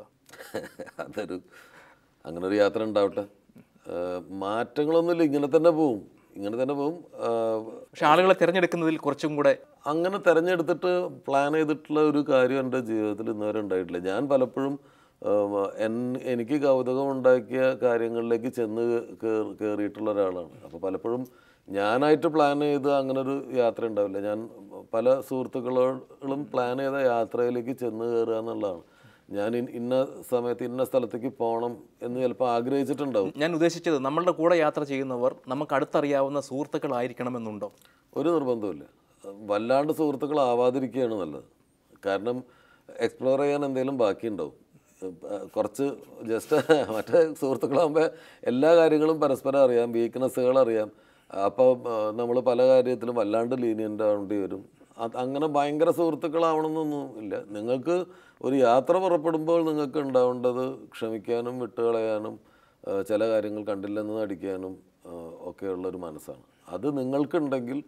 അതൊരു അങ്ങനെ ഒരു യാത്ര ഉണ്ടാവട്ടെ ആ, മാറ്റങ്ങളൊന്നുമില്ല ഇങ്ങനെ തന്നെ പോവും ഇങ്ങനെ തന്നെ പോവും ആ,
പക്ഷെ ആളുകളെ തിരഞ്ഞെടുക്കുന്നതിൽ കുറച്ചും കൂടെ
അങ്ങനെ തിരഞ്ഞെടുത്തിട്ട് പ്ലാൻ ചെയ്തിട്ടുള്ള ഒരു കാര്യം എൻ്റെ ജീവിതത്തിൽ ഇന്നുവരെ ഉണ്ടായിട്ടില്ല ഞാൻ പലപ്പോഴും ഉം, എൻ- എനിക്ക് കൗതുകം ഉണ്ടാക്കിയ കാര്യങ്ങളിലേക്ക് ചെന്ന് കേ- കയറിയിട്ടുള്ള ഒരാളാണ് അപ്പോൾ പലപ്പോഴും ഞാനായിട്ട് പ്ലാൻ ചെയ്ത് അങ്ങനെ ഒരു യാത്ര ഉണ്ടാവില്ല ഞാൻ പല സുഹൃത്തുക്കളോടും പ്ലാൻ ചെയ്ത യാത്രയിലേക്ക് ചെന്ന് കയറുക എന്നുള്ളതാണ് ഞാൻ ഇൻ- ഇന്ന സമയത്ത് ഇന്ന സ്ഥലത്തേക്ക് പോകണം എന്ന് ചിലപ്പോൾ ആഗ്രഹിച്ചിട്ടുണ്ടാവും
ഞാൻ ഉദ്ദേശിച്ചത് നമ്മളുടെ കൂടെ യാത്ര ചെയ്യുന്നവർ നമുക്ക് അടുത്തറിയാവുന്ന സുഹൃത്തുക്കളായിരിക്കണമെന്നുണ്ടോ
ഒരു നിർബന്ധമില്ല വല്ലാണ്ട് സുഹൃത്തുക്കളാവാതിരിക്കുകയാണ് നല്ലത് കാരണം എക്സ്പ്ലോർ ചെയ്യാൻ എന്തെങ്കിലും ബാക്കിയുണ്ടാവും ഏഹ് കുറച്ച് ജസ്റ്റ് മറ്റേ സുഹൃത്തുക്കളാകുമ്പോൾ എല്ലാ കാര്യങ്ങളും പരസ്പരം അറിയാം വീക്ക്നെസ്സുകൾ അറിയാം അപ്പോൾ നമ്മൾ പല കാര്യത്തിലും വല്ലാണ്ട് ലീനിയൻ്റ് ആവേണ്ടി വരും അത് അങ്ങനെ ഭയങ്കര സുഹൃത്തുക്കളാവണമെന്നൊന്നും ഇല്ല നിങ്ങൾക്ക് ഒരു യാത്ര പുറപ്പെടുമ്പോൾ നിങ്ങൾക്ക് ഉണ്ടാവേണ്ടത് ക്ഷമിക്കാനും വിട്ടുകളയാനും ഏഹ് ചില കാര്യങ്ങൾ കണ്ടില്ലെന്ന് നടിക്കാനും ഏഹ് ഒക്കെയുള്ളൊരു മനസ്സാണ് അത് നിങ്ങൾക്കുണ്ടെങ്കിൽ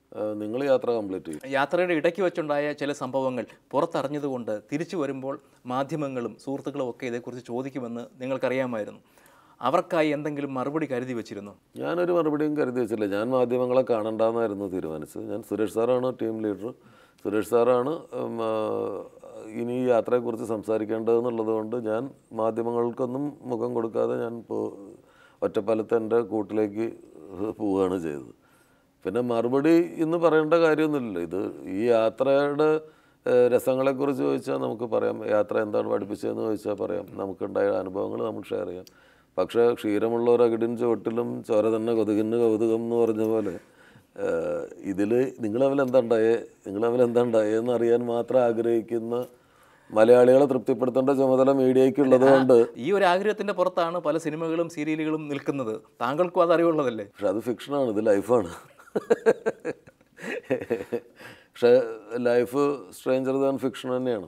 നിങ്ങൾ യാത്ര കംപ്ലീറ്റ് ചെയ്യും
യാത്രയുടെ ഇടയ്ക്ക് വെച്ചുണ്ടായ ചില സംഭവങ്ങൾ പുറത്തറിഞ്ഞതുകൊണ്ട് തിരിച്ചു വരുമ്പോൾ മാധ്യമങ്ങളും സുഹൃത്തുക്കളും ഒക്കെ ഇതേക്കുറിച്ച് ചോദിക്കുമെന്ന് നിങ്ങൾക്കറിയാമായിരുന്നു അവർക്കായി എന്തെങ്കിലും മറുപടി കരുതി വെച്ചിരുന്നു
ഞാനൊരു മറുപടിയും കരുതി വെച്ചില്ല ഞാൻ മാധ്യമങ്ങളെ കാണണ്ടെന്നായിരുന്നു തീരുമാനിച്ചത് ഞാൻ സുരേഷ് സാറാണ് ടീം ലീഡർ സുരേഷ് സാറാണ് ഉം, ആ, ഇനി ഈ യാത്രയെക്കുറിച്ച് സംസാരിക്കേണ്ടതെന്നുള്ളത് കൊണ്ട് ഞാൻ മാധ്യമങ്ങൾക്കൊന്നും മുഖം കൊടുക്കാതെ ഞാൻ ഇപ്പോൾ ഒറ്റപ്പാലത്ത് എൻ്റെ കൂട്ടിലേക്ക് പോവുകയാണ് ചെയ്തത് പിന്നെ മറുപടി ഇന്ന് പറയേണ്ട കാര്യമൊന്നുമില്ല ഇത് ഈ യാത്രയുടെ ഏഹ്, രസങ്ങളെക്കുറിച്ച് ചോദിച്ചാൽ നമുക്ക് പറയാം യാത്ര എന്താണ് പഠിപ്പിച്ചതെന്ന് ചോദിച്ചാൽ പറയാം നമുക്കുണ്ടായ അനുഭവങ്ങൾ നമുക്ക് ഷെയർ ചെയ്യാം പക്ഷേ ക്ഷീരമുള്ള ഒരു അകിടിൻ ചുവട്ടിലും ചോര തന്നെ കൊതുകിന് കൗതുകം എന്ന് പറഞ്ഞ പോലെ ഇതിൽ നിങ്ങൾ തമ്മിൽ എന്താ ഉണ്ടായേ നിങ്ങൾ തമ്മിൽ എന്താ ഉണ്ടായേ എന്ന് അറിയാൻ മാത്രം ആഗ്രഹിക്കുന്ന മലയാളികളെ തൃപ്തിപ്പെടുത്തേണ്ട ചുമതല മീഡിയയ്ക്കുള്ളത് കൊണ്ട്
ഈ ഒരു ആഗ്രഹത്തിന്റെ പുറത്താണ് പല സിനിമകളും സീരിയലുകളും നിൽക്കുന്നത് താങ്കൾക്കും അത് അറിവുള്ളതല്ലേ
പക്ഷെ അത് ഫിക്ഷനാണ് ഇത് ലൈഫാണ് പക്ഷെ ലൈഫ് സ്ട്രേഞ്ചർ ദാൻ ഫിക്ഷൻ തന്നെയാണ്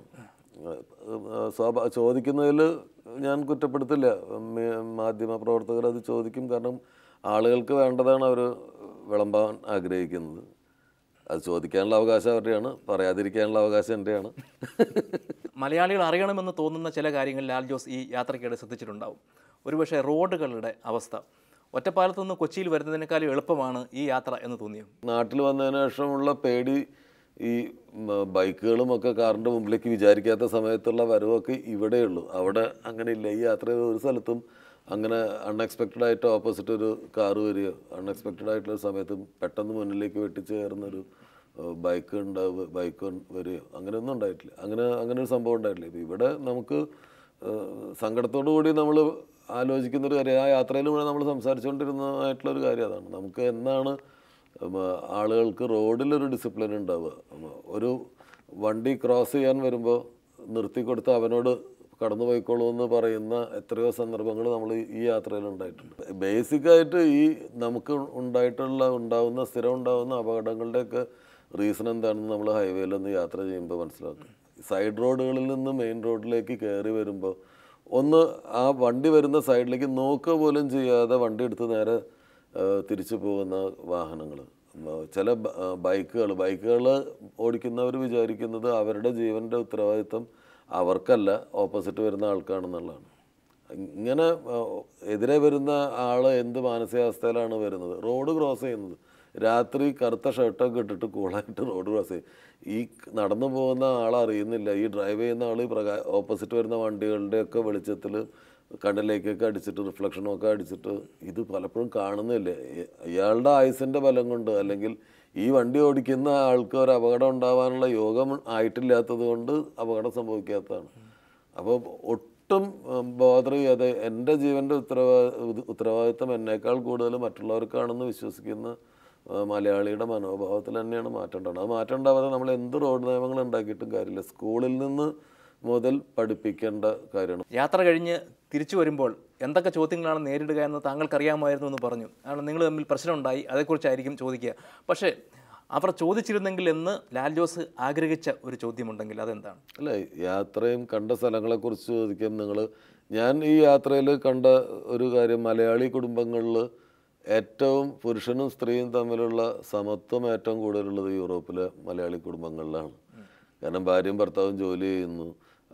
സ്വാഭാ ചോദിക്കുന്നതിൽ ഞാൻ കുറ്റപ്പെടുത്തില്ല മേ- മാധ്യമ പ്രവർത്തകർ അത് ചോദിക്കും കാരണം ആളുകൾക്ക് വേണ്ടതാണ് അവർ വിളമ്പാൻ ആഗ്രഹിക്കുന്നത് അത് ചോദിക്കാനുള്ള അവകാശം അവരുടെയാണ് പറയാതിരിക്കാനുള്ള അവകാശം എൻ്റെയാണ്
മലയാളികൾ അറിയണമെന്ന് തോന്നുന്ന ചില കാര്യങ്ങൾ ലാൽ ജോസ് ഈ യാത്രയ്ക്കിടെ ശ്രദ്ധിച്ചിട്ടുണ്ടാവും ഒരുപക്ഷെ റോഡുകളുടെ അവസ്ഥ ഒറ്റപ്പാലത്ത് നിന്ന് കൊച്ചിയിൽ വരുന്നതിനേക്കാളും എളുപ്പമാണ് ഈ യാത്ര എന്ന് തോന്നിയോ
നാട്ടിൽ വന്നതിന് ശേഷമുള്ള പേടി ഈ മ, ബൈക്കുകളും ഒക്കെ കാറിൻ്റെ മുമ്പിലേക്ക് വിചാരിക്കാത്ത സമയത്തുള്ള വരവൊക്കെ ഇവിടെയുള്ളൂ അവിടെ അങ്ങനെ ഇല്ല ഈ യാത്രയിൽ ഒരു സ്ഥലത്തും അങ്ങനെ അൺഎക്സ്പെക്റ്റഡ് ആയിട്ട് ഓപ്പോസിറ്റ് ഒരു കാറ് വരികയോ അൺഎക്സ്പെക്റ്റഡ് ആയിട്ടുള്ള സമയത്ത് പെട്ടെന്ന് മുന്നിലേക്ക് വെട്ടിച്ചേർന്നൊരു ബൈക്ക് ഉണ്ടാവുക ബൈക്ക് വരികയോ അങ്ങനെയൊന്നും ഉണ്ടായിട്ടില്ല അങ്ങനെ അങ്ങനെ ഒരു സംഭവം ഉണ്ടായിട്ടില്ല ഇപ്പം ഇവിടെ നമുക്ക് ഏഹ്, സങ്കടത്തോടു കൂടി നമ്മൾ ആലോചിക്കുന്ന ഒരു കാര്യം ആ യാത്രയിൽ മുഴുവൻ നമ്മൾ സംസാരിച്ചുകൊണ്ടിരുന്നതായിട്ടുള്ള ഒരു കാര്യം അതാണ് നമുക്ക് എന്നാണ് ഉം, ആളുകൾക്ക് റോഡിലൊരു ഡിസിപ്ലിൻ ഉണ്ടാവുക ഉം, ഒരു വണ്ടി ക്രോസ് ചെയ്യാൻ വരുമ്പോൾ നിർത്തി കൊടുത്ത് അവനോട് കടന്നു പോയിക്കോളൂ എന്ന് പറയുന്ന എത്രയോ സന്ദർഭങ്ങൾ നമ്മൾ ഈ യാത്രയിൽ ഉണ്ടായിട്ടുണ്ട് ബേസിക്കായിട്ട് ഈ നമുക്ക് ഉണ്ടായിട്ടുള്ള ഉണ്ടാവുന്ന സ്ഥിരം ഉണ്ടാവുന്ന അപകടങ്ങളുടെയൊക്കെ റീസൺ എന്താണെന്ന് നമ്മൾ ഹൈവേയിലൊന്ന് യാത്ര ചെയ്യുമ്പോൾ മനസ്സിലാക്കും സൈഡ് റോഡുകളിൽ നിന്ന് മെയിൻ റോഡിലേക്ക് കയറി വരുമ്പോൾ ഒന്ന് ആ വണ്ടി വരുന്ന സൈഡിലേക്ക് നോക്കുക പോലും ചെയ്യാതെ വണ്ടി എടുത്ത് നേരെ ആ, തിരിച്ചു പോകുന്ന വാഹനങ്ങൾ ചില ബൈക്കുകൾ ബൈക്കുകൾ ഓടിക്കുന്നവർ വിചാരിക്കുന്നത് അവരുടെ ജീവൻ്റെ ഉത്തരവാദിത്വം അവർക്കല്ല ഓപ്പോസിറ്റ് വരുന്ന ആൾക്കാണെന്നുള്ളതാണ് ഇങ്ങനെ ആ, എതിരെ വരുന്ന ആൾ എന്ത് മാനസികാവസ്ഥയിലാണ് വരുന്നത് റോഡ് ക്രോസ് ചെയ്യുന്നത് രാത്രി കറുത്ത ഷർട്ടൊക്കെ ഇട്ടിട്ട് കൂളായിട്ട് റോഡ് ക്രോസ് ചെയ്യും ഈ നടന്നു പോകുന്ന ആൾ അറിയുന്നില്ല ഈ ഡ്രൈവ് ചെയ്യുന്ന ആൾ ഈ പ്രകാ ഓപ്പോസിറ്റ് വരുന്ന വണ്ടികളുടെയൊക്കെ വെളിച്ചത്തിൽ കണ്ണിലേക്കൊക്കെ അടിച്ചിട്ട് റിഫ്ലക്ഷനും ഒക്കെ അടിച്ചിട്ട് ഇത് പലപ്പോഴും കാണുന്നില്ലേ ഇ- ഇയാളുടെ ആയുസിൻ്റെ ബലം കൊണ്ട് അല്ലെങ്കിൽ ഈ വണ്ടി ഓടിക്കുന്ന ആൾക്ക് ഒരു അപകടം ഉണ്ടാവാനുള്ള യോഗം ആയിട്ടില്ലാത്തത് കൊണ്ട് അപകടം സംഭവിക്കാത്തതാണ് അപ്പോൾ ഒട്ടും ബോധർ ചെയ്യാതെ എൻ്റെ ജീവൻ്റെ ഉത്തരവാ ഉത് ഉത്തരവാദിത്തം എന്നേക്കാൾ കൂടുതൽ മറ്റുള്ളവർക്കാണെന്ന് വിശ്വസിക്കുന്ന ആ, മലയാളിയുടെ മനോഭാവത്തിൽ തന്നെയാണ് മാറ്റം ഉണ്ടാവുന്നത് അത് മാറ്റം ഉണ്ടാവാതെ നമ്മൾ എന്ത് റോഡ് നിയമങ്ങൾ ഉണ്ടാക്കിയിട്ടും കാര്യമില്ല സ്കൂളിൽ നിന്ന് മുതൽ പഠിപ്പിക്കേണ്ട കാര്യമാണ്
യാത്ര കഴിഞ്ഞ് തിരിച്ചു വരുമ്പോൾ എന്തൊക്കെ ചോദ്യങ്ങളാണ് നേരിടുക എന്ന് താങ്കൾക്കറിയാമായിരുന്നു എന്ന് പറഞ്ഞു കാരണം നിങ്ങൾ തമ്മിൽ പ്രശ്നമുണ്ടായി അതേക്കുറിച്ചായിരിക്കും ചോദിക്കുക പക്ഷേ അവർ ചോദിച്ചിരുന്നെങ്കിൽ എന്ന് ലാൽ ജോസ് ആഗ്രഹിച്ച ഒരു ചോദ്യമുണ്ടെങ്കിൽ അതെന്താണ്
അല്ല യാത്രയും കണ്ട സ്ഥലങ്ങളെക്കുറിച്ച് ചോദിക്കാൻ നിങ്ങൾ ഞാൻ ഈ യാത്രയിൽ കണ്ട ഒരു കാര്യം മലയാളി കുടുംബങ്ങളിൽ ഏറ്റവും പുരുഷനും സ്ത്രീയും തമ്മിലുള്ള സമത്വം ഏറ്റവും കൂടുതലുള്ളത് യൂറോപ്പിലെ മലയാളി കുടുംബങ്ങളിലാണ് കാരണം ഭാര്യയും ഭർത്താവും ജോലി ചെയ്യുന്നു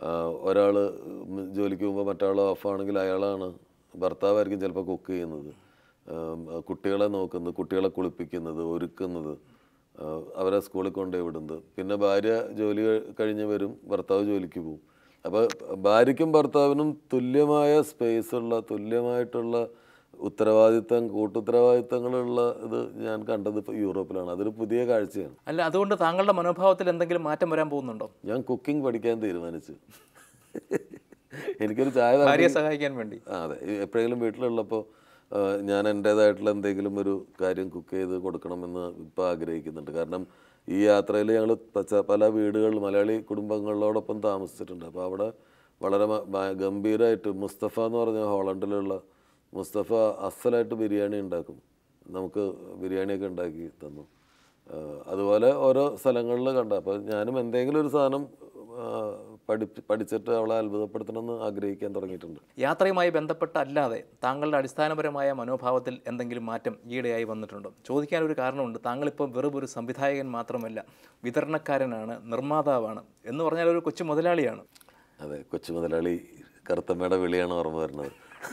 ഒരാൾ ജോലിക്ക് പോകുമ്പോൾ മറ്റാൾ ഓഫാണെങ്കിൽ അയാളാണ് ഭർത്താവായിരിക്കും ചിലപ്പോൾ കുക്ക് ചെയ്യുന്നത് ആം, കുട്ടികളെ നോക്കുന്നത് കുട്ടികളെ കുളിപ്പിക്കുന്നത് ഒരുക്കുന്നത് ആ, അവരെ സ്കൂളിൽ കൊണ്ടുപോയി വിടുന്നത് പിന്നെ ഭാര്യ ജോലി കഴി- കഴിഞ്ഞ് വരും ഭർത്താവ് ജോലിക്ക് പോകും അപ്പോൾ ഭാര്യയ്ക്കും ഭർത്താവിനും തുല്യമായ സ്പേസ് ഉള്ള തുല്യമായിട്ടുള്ള ഉത്തരവാദിത്തം കൂട്ടുത്തരവാദിത്തങ്ങളുള്ള ഇത് ഞാൻ കണ്ടത് ഇപ്പോൾ യൂറോപ്പിലാണ് അതൊരു പുതിയ കാഴ്ചയാണ്
അല്ല അതുകൊണ്ട് താങ്കളുടെ മനോഭാവത്തിൽ എന്തെങ്കിലും മാറ്റം വരാൻ പോകുന്നുണ്ടോ
ഞാൻ കുക്കിംഗ് പഠിക്കാൻ തീരുമാനിച്ചു എനിക്കൊരു ചായ തരാൻ
ഭാര്യയെ സഹായിക്കാൻ വേണ്ടി
ആ അതെ ഈ എപ്പോഴെങ്കിലും വീട്ടിലുള്ളപ്പോൾ ആ, ഞാൻ എൻ്റേതായിട്ടുള്ള എന്തെങ്കിലും ഒരു കാര്യം കുക്ക് ചെയ്ത് കൊടുക്കണമെന്ന് ഇപ്പോൾ ആഗ്രഹിക്കുന്നുണ്ട് കാരണം ഈ യാത്രയിൽ ഞങ്ങൾ പല വീടുകളിൽ മലയാളി കുടുംബങ്ങളോടൊപ്പം താമസിച്ചിട്ടുണ്ട് അപ്പോൾ അവിടെ വളരെ മ- ഭ- ഗംഭീരമായിട്ട് മുസ്തഫ എന്ന് പറഞ്ഞ ഹോളണ്ടിലുള്ള മുസ്തഫ അസലായിട്ട് ബിരിയാണി ഉണ്ടാക്കും നമുക്ക് ബിരിയാണിയൊക്കെ ഉണ്ടാക്കി തന്നു ആ, അതുപോലെ ഓരോ സ്ഥലങ്ങളിൽ കണ്ട അപ്പോൾ ഞാനും എന്തെങ്കിലും ഒരു സാധനം പഠി പഠിച്ചിട്ട് അവളെ അത്ഭുതപ്പെടുത്തണമെന്ന് ആഗ്രഹിക്കാൻ തുടങ്ങിയിട്ടുണ്ട്
യാത്രയുമായി ബന്ധപ്പെട്ട അല്ലാതെ താങ്കളുടെ അടിസ്ഥാനപരമായ മനോഭാവത്തിൽ എന്തെങ്കിലും മാറ്റം ഈയിടെയായി വന്നിട്ടുണ്ടോ ചോദിക്കാൻ ഒരു കാരണമുണ്ട് താങ്കളിപ്പോൾ വെറും ഒരു സംവിധായകൻ മാത്രമല്ല വിതരണക്കാരനാണ് നിർമ്മാതാവാണ് എന്ന് പറഞ്ഞാൽ ഒരു കൊച്ചു മുതലാളിയാണ്
അതെ കൊച്ചു മുതലാളി കറുത്തമ്മയുടെ വിളിയാണ് ഓർമ്മ വരുന്നത്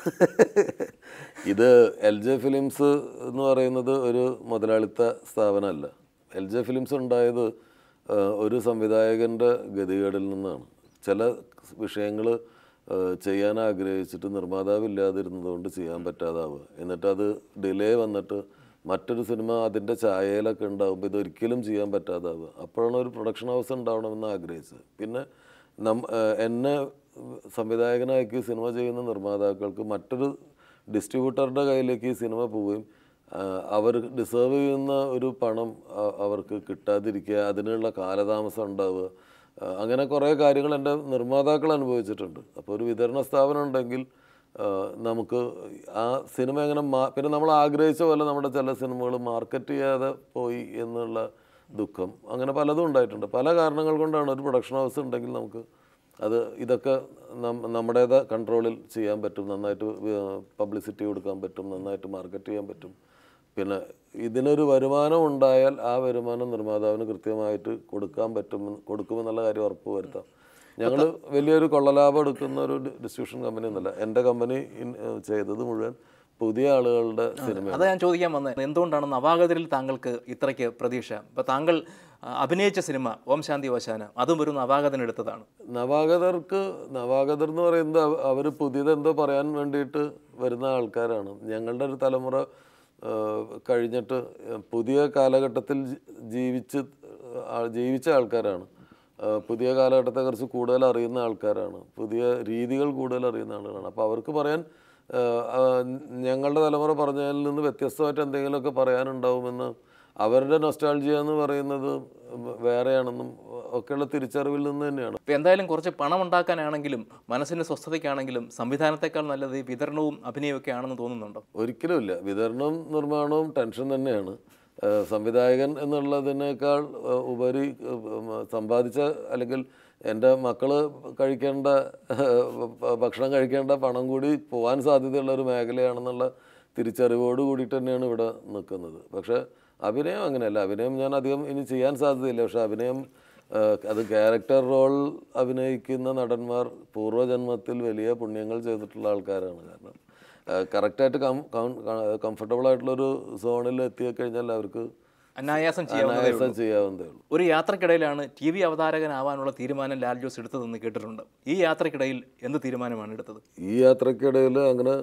ഇത് എൽ ജെ ഫിലിംസ് എന്ന് പറയുന്നത് ഒരു മുതലാളിത്ത സ്ഥാപനമല്ല എൽ ജെ ഫിലിംസ് ഉണ്ടായത് ആ, ഒരു സംവിധായകൻ്റെ ഗതികേടിൽ നിന്നാണ് ചില വിഷയങ്ങൾ ചെയ്യാൻ ആഗ്രഹിച്ചിട്ട് നിർമ്മാതാവ് ഇല്ലാതിരുന്നതുകൊണ്ട് ചെയ്യാൻ പറ്റാതാവുക എന്നിട്ട് അത് ഡിലേ വന്നിട്ട് മറ്റൊരു സിനിമ അതിൻ്റെ ഛായയിലൊക്കെ ഉണ്ടാകുമ്പോൾ ഇതൊരിക്കലും ചെയ്യാൻ പറ്റാതാവുക അപ്പോഴാണ് ഒരു പ്രൊഡക്ഷൻ ഹൗസ് ഉണ്ടാവണമെന്ന് ആഗ്രഹിച്ചത് പിന്നെ നം ഏഹ് എന്നെ സംവിധായകനാക്കി സിനിമ ചെയ്യുന്ന നിർമ്മാതാക്കൾക്ക് മറ്റൊരു ഡിസ്ട്രിബ്യൂട്ടറുടെ കയ്യിലേക്ക് ഈ സിനിമ പോവുകയും ആഹ് അവർ ഡിസേർവ് ചെയ്യുന്ന ഒരു പണം അ- അവർക്ക് കിട്ടാതിരിക്കുക അതിനുള്ള കാലതാമസം ഉണ്ടാവുക ആഹ് അങ്ങനെ കുറേ കാര്യങ്ങൾ എൻ്റെ നിർമ്മാതാക്കൾ അനുഭവിച്ചിട്ടുണ്ട് അപ്പോൾ ഒരു വിതരണ സ്ഥാപനം ഉണ്ടെങ്കിൽ ആഹ് നമുക്ക് ആ സിനിമ എങ്ങനെ മാ പിന്നെ നമ്മൾ ആഗ്രഹിച്ച പോലെ നമ്മുടെ ചില സിനിമകൾ മാർക്കറ്റ് ചെയ്യാതെ പോയി എന്നുള്ള ദുഃഖം അങ്ങനെ പലതും ഉണ്ടായിട്ടുണ്ട് പല കാരണങ്ങൾ കൊണ്ടാണ് ഒരു പ്രൊഡക്ഷൻ ഹൗസ് ഉണ്ടെങ്കിൽ നമുക്ക് അത് ഇതൊക്കെ നം നമ്മുടേത് കൺട്രോളിൽ ചെയ്യാൻ പറ്റും നന്നായിട്ട് പബ്ലിസിറ്റി കൊടുക്കാൻ പറ്റും നന്നായിട്ട് മാർക്കറ്റ് ചെയ്യാൻ പറ്റും പിന്നെ ഇതിനൊരു വരുമാനം ഉണ്ടായാൽ ആ വരുമാനം നിർമ്മാതാവിന് കൃത്യമായിട്ട് കൊടുക്കാൻ പറ്റും കൊടുക്കുമെന്നുള്ള കാര്യം ഉറപ്പ് വരുത്താം ഞങ്ങൾ വലിയൊരു കൊള്ളലാഭം എടുക്കുന്ന ഒരു ഡിസ്ട്രിബ്യൂഷൻ കമ്പനി ഒന്നുമല്ല എൻ്റെ കമ്പനി ഇൻ- ഏഹ് ചെയ്തത് മുഴുവൻ പുതിയ ആളുകളുടെ സിനിമ
അതാ ഞാൻ ചോദിക്കാൻ വന്നത് എന്തുകൊണ്ടാണ് നവാഗതരിൽ താങ്കൾക്ക് ഇത്രയ്ക്ക് പ്രതീക്ഷ ഇപ്പോൾ താങ്കൾ ആ, അഭിനയിച്ച സിനിമ ഓം ശാന്തി വശാന അതും ഒരു നവാഗതൻ എടുത്തതാണ്
നവാഗതർക്ക് നവാഗതർ എന്ന് പറയുന്നത് അവർ പുതിയതെന്തോ പറയാൻ വേണ്ടിയിട്ട് വരുന്ന ആൾക്കാരാണ് ഞങ്ങളുടെ ഒരു തലമുറ ആ, കഴിഞ്ഞിട്ട് പുതിയ കാലഘട്ടത്തിൽ ജി- ജീവിച്ച് ആ, ജീവിച്ച ആൾക്കാരാണ് ആ, പുതിയ കാലഘട്ടത്തെക്കുറിച്ച് കൂടുതൽ അറിയുന്ന ആൾക്കാരാണ് പുതിയ രീതികൾ കൂടുതൽ അറിയുന്ന ആളുകളാണ് അപ്പോൾ അവർക്ക് പറയാൻ ആ, ആ, ഞങ്ങളുടെ തലമുറ പറഞ്ഞതിൽ നിന്ന് വ്യത്യസ്തമായിട്ട് എന്തെങ്കിലുമൊക്കെ പറയാനുണ്ടാവുമെന്ന് അവരുടെ നൊസ്റ്റാൾജിയ എന്ന് പറയുന്നത് വേറെയാണെന്നും ഒക്കെയുള്ള തിരിച്ചറിവിൽ നിന്ന് തന്നെയാണ്
ഇപ്പോൾ എന്തായാലും കുറച്ച് പണം ഉണ്ടാക്കാനാണെങ്കിലും മനസ്സിന് സ്വസ്ഥതയ്ക്കാണെങ്കിലും സംവിധാനത്തെക്കാൾ നല്ലത് ഈ വിതരണവും അഭിനയവും ഒക്കെ ആണെന്ന് തോന്നുന്നുണ്ടോ
ഒരിക്കലും ഇല്ല വിതരണവും നിർമ്മാണവും ടെൻഷൻ തന്നെയാണ് ആ, സംവിധായകൻ എന്നുള്ളതിനേക്കാൾ ആ, ഉപരി ആ, ഉം, സമ്പാദിച്ച അല്ലെങ്കിൽ എൻ്റെ മക്കള് കഴിക്കേണ്ട ആ, ഭക്ഷണം കഴിക്കേണ്ട പണം കൂടി പോകാൻ സാധ്യതയുള്ള ഒരു മേഖലയാണെന്നുള്ള തിരിച്ചറിവോട് കൂടിയിട്ട് തന്നെയാണ് ഇവിടെ നിൽക്കുന്നത് പക്ഷേ അഭിനയം അങ്ങനെയല്ല അഭിനയം ഞാൻ അധികം ഇനി ചെയ്യാൻ സാധ്യതയില്ല പക്ഷെ അഭിനയം ആ, അത് ക്യാരക്ടർ റോൾ അഭിനയിക്കുന്ന നടന്മാർ പൂർവ്വജന്മത്തിൽ വലിയ പുണ്യങ്ങൾ ചെയ്തിട്ടുള്ള ആൾക്കാരാണ് കാരണം കറക്റ്റായിട്ട് കം കംഫർട്ടബിൾ ആയിട്ടുള്ളൊരു സോണിൽ എത്തിക്കഴിഞ്ഞാൽ അവർക്ക്
അനായാസം ചെയ്യാവുന്നതേ ഉള്ളൂ
അനായാസം ചെയ്യാവുന്നതേ ഉള്ളൂ
ഒരു യാത്രക്കിടയിലാണ് ടി വി അവതാരകനാവാനുള്ള തീരുമാനം ലാൽ ജോസ് എടുത്തതെന്ന് കേട്ടിട്ടുണ്ട് ഈ യാത്രക്കിടയിൽ എന്ത് തീരുമാനമാണ് എടുത്തത്
ഈ യാത്രക്കിടയിൽ അങ്ങനെ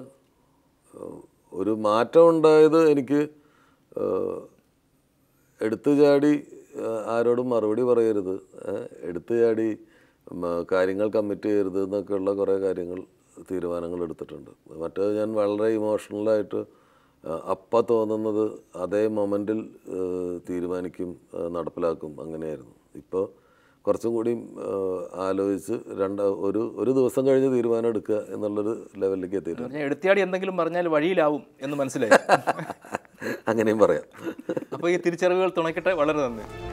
ഏഹ്, ഒരു മാറ്റം ഉണ്ടായത് എനിക്ക് ഏഹ്, എടുത്തു ചാടി ഏഹ്, ആരോടും മറുപടി പറയരുത് ഏഹ്, എടുത്തു ചാടി ഉം, കാര്യങ്ങൾ കമ്മിറ്റ് ചെയ്യരുത് എന്നൊക്കെയുള്ള കുറേ കാര്യങ്ങൾ തീരുമാനങ്ങൾ എടുത്തിട്ടുണ്ട് മറ്റേത് ഞാൻ വളരെ ഇമോഷണലായിട്ട് അപ്പം തോന്നുന്നത് അതേ മൊമെൻറ്റിൽ തീരുമാനിക്കും ഏഹ്, നടപ്പിലാക്കും അങ്ങനെയായിരുന്നു ഇപ്പോൾ കുറച്ചും കൂടി ആലോചിച്ച് രണ്ട് ഒരു ഒരു ദിവസം കഴിഞ്ഞ് തീരുമാനം എടുക്കുക എന്നുള്ളൊരു ലെവലിലേക്ക് എത്തിയിട്ടുണ്ട്
പറഞ്ഞാൽ എടുത്തിയാടി എന്തെങ്കിലും പറഞ്ഞാൽ വഴിയിലാവും എന്ന് മനസ്സിലായി
അങ്ങനെയും പറയാം
അപ്പോൾ ഈ തിരിച്ചറിവുകൾ തുണയ്ക്കട്ടെ വളരെ നന്ദി